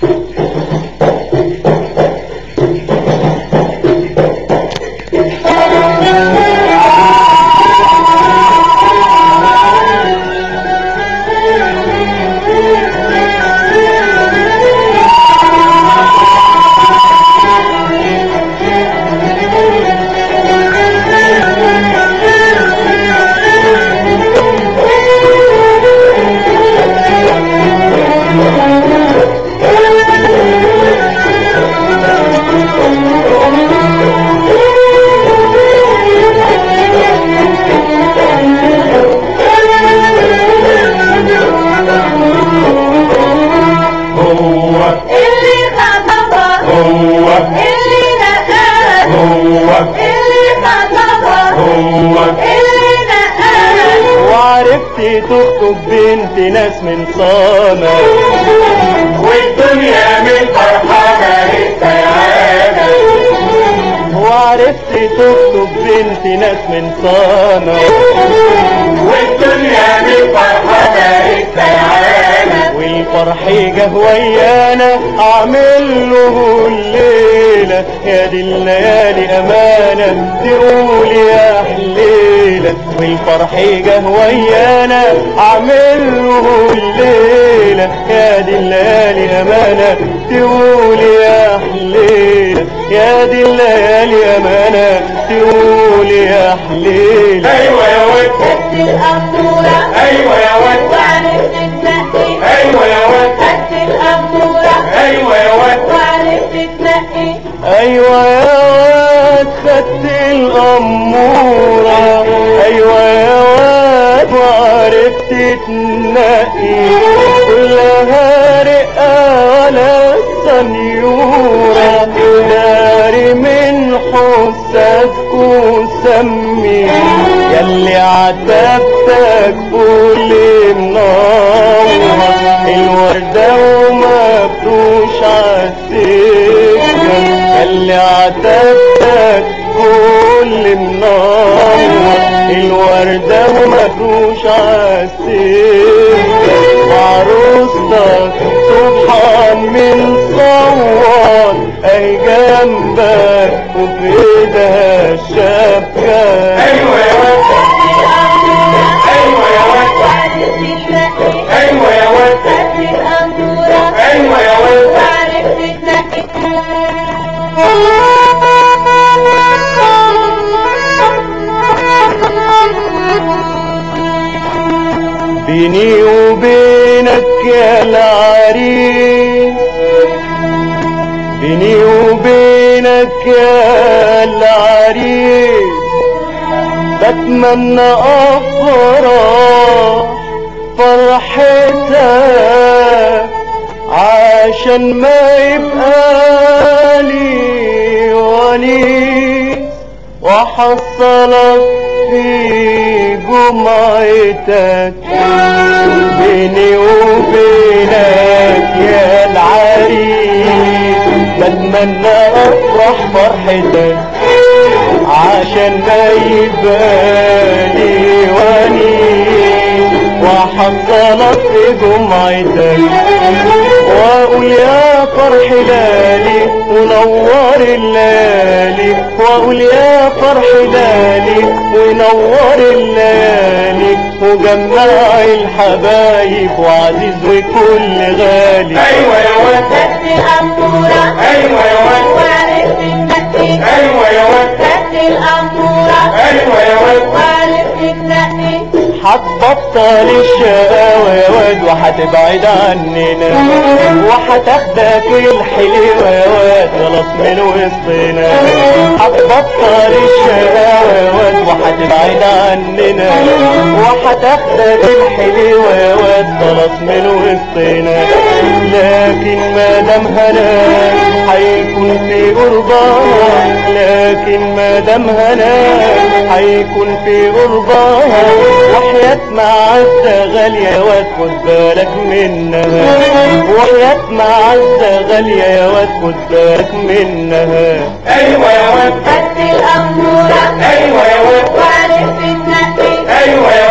هو اللي خطبها هو اللي نقاها هو اللي خطبها هو اللي نقاها وعرفت تخطب بنت ناس من صامة والدنيا من فرحانة السعادة وعرفت تخطب بنت ناس من صامة والدنيا من فرحانة السعادة والفرح جه ويانا اعمل له الليلة يا دي الليالي امانة تقول يا حليلة والفرح جه ويانا اعمل له الليلة يا دي الليالي امانة تقول يا حليلة يا دي الليالي امانة تقول يا حليلة ايوه يا ود قد الأمورة ايوه يا ود وعرفت تنقي ايوه يا ود قد الأمورة ايوه يا ود وعرفت تنقي ايوه يا واد خدت الاموره ايوه يا واد وعرفت تنقي كلها رقه ولا سنيوره داري من حسك وسمي ياللي عتبتك كل منور الوردة ومفروش عالسكة اللي عتبتك كل منور الوردة ومفروش عالسكة وعروستك سبحان من صوت اهي جنبك وفي ايدها الشبكة ايوه يا ود ايوه يا ود وعرفت تنقي ايوه يا ود قد الأمورة ايوه يا ود وعرفت تنقي بيني وبينك يا العريس بيني وبينك يا العريس بتمنى افرح فرحتك عشان ما يبقى لي وليس وحصلك في جمعتك بيني وبينك يا العريس بتمنى افرح فرحتك عشان ما يبالي ونيس وحصلك في جمعتك واقول يا فرح لالي ونور الليالي واقول يا فرح لالي ونور الليالي وجمع الحبايب وعزيز وكل غالي ايوه يا ود قد الأمورة ايوه يا ود وعرفت تنقي ايوه يا ود قد الأمورة ايوه يا ود وعرفت تنقي هتبطل الشقاوة يا واد وهتبعد عننا وهتاخدك الحلوة يا واد خلاص من وسطنا هتبطل الشقاوة يا واد وهتبعد عننا وهتاخدك الحلوة يا واد خلاص من وسطنا لكن ما دام هناك هيكون في قربها لكن ما دام هناك هيكون في قربها وحياة معزة غالية يا واد خد بالك منها وحياة معزة غالية يا واد خد بالك منها ايوه يا ود قد الأمورة ايوه يا ود وعرفت تنقي ايوه يا